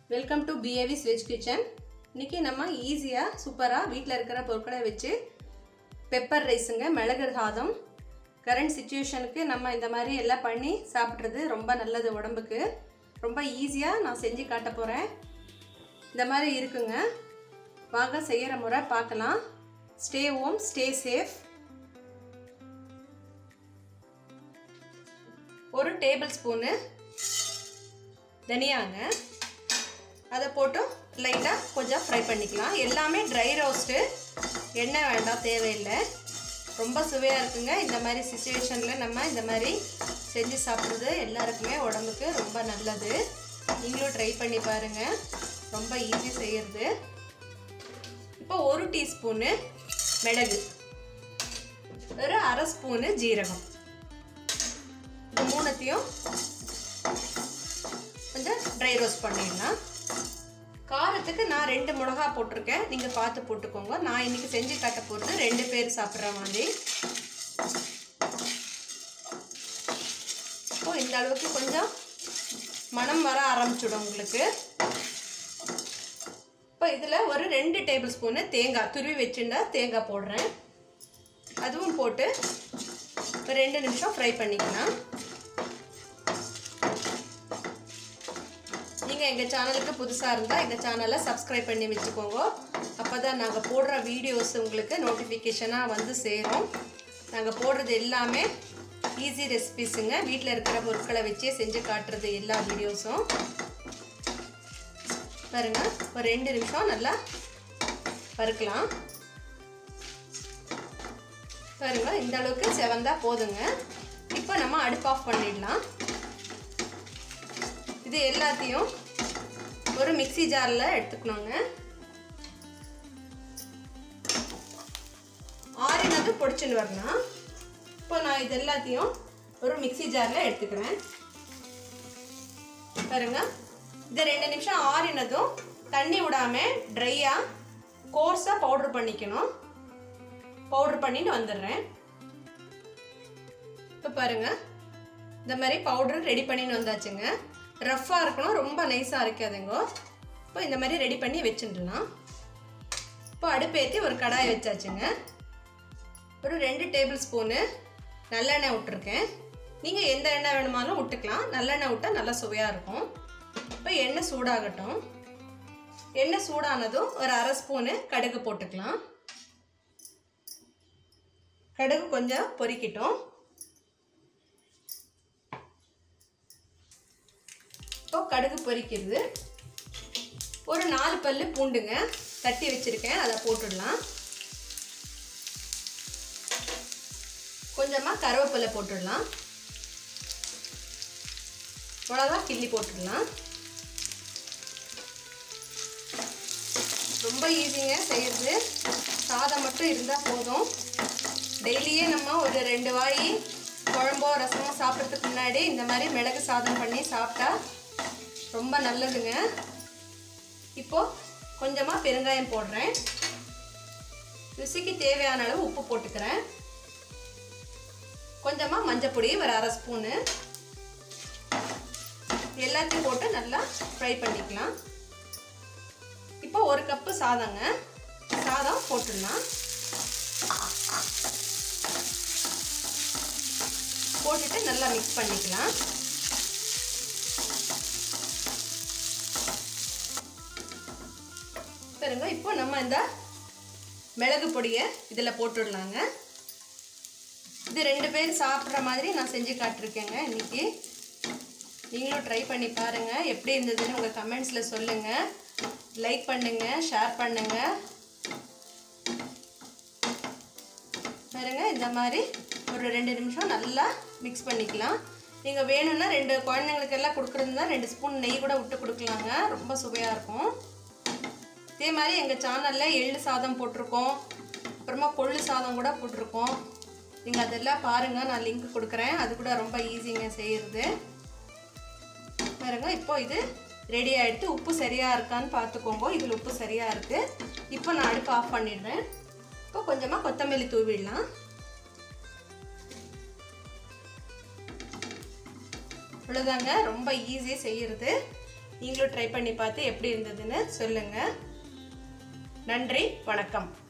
welcome to பிஏவிஸ் veg kitchen இன்றைக்கி நம்ம ஈஸியாக சூப்பராக வீட்டில் இருக்கிற பொருட்களை வச்சு பெப்பர் ரைஸுங்க மிளகு சாதம் கரண்ட் சுச்சுவேஷனுக்கு நம்ம இந்த மாதிரி எல்லாம் பண்ணி சாப்பிட்றது ரொம்ப நல்லது உடம்புக்கு ரொம்ப ஈஸியாக நான் செஞ்சு காட்ட போகிறேன் இந்த மாதிரி இருக்குங்க வாங்க செய்கிற முறை பார்க்கலாம் ஸ்டே ஹோம் ஸ்டே சேஃப் ஒரு டேபிள் ஸ்பூனு தனியாங்க அதை போட்டு லைட்டாக கொஞ்சம் ஃப்ரை பண்ணிக்கலாம் எல்லாமே ட்ரை ரோஸ்ட்டு எண்ணெய் வேண்டாம் தேவையில்லை ரொம்ப சுவையாக இருக்குங்க இந்த மாதிரி சுச்சுவேஷனில் நம்ம இந்த மாதிரி செஞ்சு சாப்பிட்றது எல்லாருக்குமே உடம்புக்கு ரொம்ப நல்லது நீங்களும் ட்ரை பண்ணி பாருங்கள் ரொம்ப ஈஸி செய்கிறது இப்போ ஒரு டீஸ்பூனு மிளகு ஒரு அரை ஸ்பூனு ஜீரகம் இந்த மூணுத்தையும் கொஞ்சம் ட்ரை ரோஸ்ட் பண்ணிடலாம் காரத்துக்கு நான் ரெண்டு மிளகா போட்டிருக்கேன் நீங்கள் பார்த்து போட்டுக்கோங்க நான் இன்றைக்கி செஞ்சு காட்ட போகிறது ரெண்டு பேர் சாப்பிட்ற மாதிரி இப்போ இந்த அளவுக்கு கொஞ்சம் மனம் வர ஆரம்பிச்சிடும் உங்களுக்கு இப்போ இதில் ஒரு ரெண்டு டேபிள் ஸ்பூனு தேங்காய் துருவி வச்சுருந்தா தேங்காய் போடுறேன் அதுவும் போட்டு ஒரு ரெண்டு நிமிஷம் ஃப்ரை பண்ணிக்கலாம் நீங்கள் எங்கள் சேனலுக்கு புதுசாக இருந்தால் எங்கள் சேனலை சப்ஸ்கிரைப் பண்ணி வச்சுக்கோங்க அப்போ தான் நாங்கள் போடுற வீடியோஸ் உங்களுக்கு நோட்டிஃபிகேஷனாக வந்து சேரும் நாங்கள் போடுறது எல்லாமே ஈஸி ரெசிபிஸுங்க வீட்டில் இருக்கிற பொருட்களை வச்சே செஞ்சு காட்டுறது எல்லா வீடியோஸும் பாருங்க ஒரு ரெண்டு நிமிஷம் நல்லா வறுக்கலாம் பாருங்க இந்த அளவுக்கு செவந்தா போதுங்க இப்போ நம்ம அடுப்பு ஆஃப் பண்ணிடலாம் இது எல்லாத்தையும் ஒரு மிக்சி ஜாரில் எடுத்துக்கணுங்க ஆறினது பொடிச்சுன்னு வரணும் இப்போ நான் இது எல்லாத்தையும் ஒரு மிக்சி ஜாரில் எடுத்துக்கிறேன் பாருங்க இது ரெண்டு நிமிஷம் ஆறினதும் தண்ணி விடாமல் ட்ரையாக கோர்ஸாக பவுட்ரு பண்ணிக்கணும் பவுட்ரு பண்ணிட்டு வந்துடுறேன் இப்போ பாருங்கள் இந்த மாதிரி பவுட்ரு ரெடி பண்ணின்னு வந்தாச்சுங்க ரஃப்பாக இருக்கணும் ரொம்ப நைஸாக அரைக்காதுங்க இப்போ இந்த மாதிரி ரெடி பண்ணி வச்சுட்டுலாம் இப்போ அடுப்பேற்றி ஒரு கடாய் வச்சாச்சுங்க ஒரு ரெண்டு டேபிள் ஸ்பூனு நல்லெண்ணெய் விட்டுருக்கேன் நீங்கள் எந்த எண்ணெய் வேணுமாலும் விட்டுக்கலாம் நல்லெண்ணெய் விட்டால் நல்லா சுவையாக இருக்கும் இப்போ எண்ணெய் சூடாகட்டும் எண்ணெய் சூடானதும் ஒரு அரை ஸ்பூனு கடுகு போட்டுக்கலாம் கடுகு கொஞ்சம் பொரிக்கட்டும் இப்போ கடுகு பொரிக்கிறது ஒரு நாலு பல்லு பூண்டுங்க தட்டி வச்சுருக்கேன் அதை போட்டுடலாம் கொஞ்சமாக கருவேப்பிலை போட்டுடலாம் மிளகா கிள்ளி போட்டுடலாம் ரொம்ப ஈஸிங்க செய்கிறது சாதம் மட்டும் இருந்தால் போதும் டெய்லியே நம்ம ஒரு ரெண்டு வாய் குழம்போ ரசமோ சாப்பிட்றதுக்கு முன்னாடி இந்த மாதிரி மிளகு சாதம் பண்ணி சாப்பிட்டா ரொம்ப நல்லதுங்க இப்போது கொஞ்சமாக பெருங்காயம் போடுறேன் ருசிக்கு தேவையான அளவு உப்பு போட்டுக்கிறேன் கொஞ்சமாக மஞ்சப்பொடி ஒரு அரை ஸ்பூனு எல்லாத்தையும் போட்டு நல்லா ஃப்ரை பண்ணிக்கலாம் இப்போ ஒரு கப்பு சாதங்க சாதம் போட்டுடலாம் போட்டுட்டு நல்லா மிக்ஸ் பண்ணிக்கலாம் பாருங்க இப்போ நம்ம இந்த மிளகு பொடியை இதில் போட்டுடலாங்க இது ரெண்டு பேர் சாப்பிட்ற மாதிரி நான் செஞ்சு காட்டிருக்கேங்க இன்றைக்கி நீங்களும் ட்ரை பண்ணி பாருங்கள் எப்படி இருந்ததுன்னு உங்கள் கமெண்ட்ஸில் சொல்லுங்கள் லைக் பண்ணுங்கள் ஷேர் பண்ணுங்கள் பாருங்க இந்த மாதிரி ஒரு ரெண்டு நிமிஷம் நல்லா மிக்ஸ் பண்ணிக்கலாம் நீங்கள் வேணும்னா ரெண்டு குழந்தைங்களுக்கு எல்லாம் கொடுக்குறதுனா ரெண்டு ஸ்பூன் நெய் கூட விட்டு கொடுக்கலாங்க ரொம்ப சுவையாக இருக்கும் இதே மாதிரி எங்கள் சேனலில் எள்ளு சாதம் போட்டிருக்கோம் அப்புறமா கொள்ளு சாதம் கூட போட்டிருக்கோம் நீங்கள் அதெல்லாம் பாருங்கள் நான் லிங்க் கொடுக்குறேன் அது கூட ரொம்ப ஈஸிங்க செய்கிறது பாருங்க இப்போ இது ரெடி ஆகிடுத்து உப்பு சரியாக இருக்கான்னு பார்த்துக்கோங்க இதில் உப்பு சரியாக இருக்குது இப்போ நான் அடுப்பு ஆஃப் பண்ணிடுறேன் இப்போ கொஞ்சமாக கொத்தமல்லி தூவிடலாம் அவ்வளோதாங்க ரொம்ப ஈஸியாக செய்கிறது நீங்களும் ட்ரை பண்ணி பார்த்து எப்படி இருந்ததுன்னு சொல்லுங்கள் நன்றி வணக்கம்